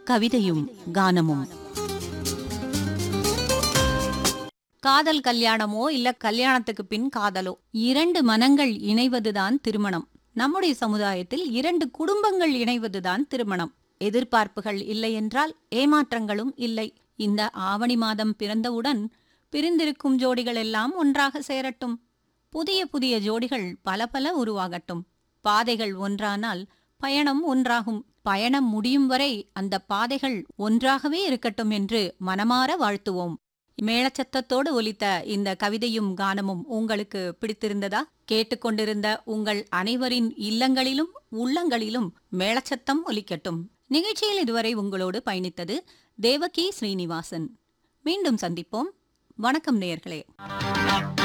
கவிதையும் கானமும் காதல் கல்யாணமோ இல்ல கல்யாணத்துக்கு பின் காதலோ இரண்டு மனங்கள் இணைவதுதான் திருமணம் நம்முடைய சமுதாயத்தில் இரண்டு குடும்பங்கள் இணைவதுதான் திருமணம் எதிர்பார்ப்புகள் இல்லை என்றால் ஏமாற்றங்களும் இல்லை இந்த ஆவணி மாதம் பிறந்தவுடன் பிரிந்திருக்கும் ஜோடிகள் எல்லாம் ஒன்றாக சேரட்டும் புதிய புதிய ஜோடிகள் பல பல உருவாகட்டும் பாதைகள் ஒன்றானால் பயணம் ஒன்றாகும் பயணம் முடியும் வரை அந்த பாதைகள் ஒன்றாகவே இருக்கட்டும் என்று மனமாற வாழ்த்துவோம் மேளச்சத்தத்தோடு ஒலித்த இந்த கவிதையும் கானமும் உங்களுக்கு பிடித்திருந்ததா கேட்டுக்கொண்டிருந்த உங்கள் அனைவரின் இல்லங்களிலும் உள்ளங்களிலும் மேளச்சத்தம் ஒலிக்கட்டும் நிகழ்ச்சியில் இதுவரை உங்களோடு பயணித்தது தேவகி ஸ்ரீனிவாசன் மீண்டும் சந்திப்போம் வணக்கம் நேயர்களே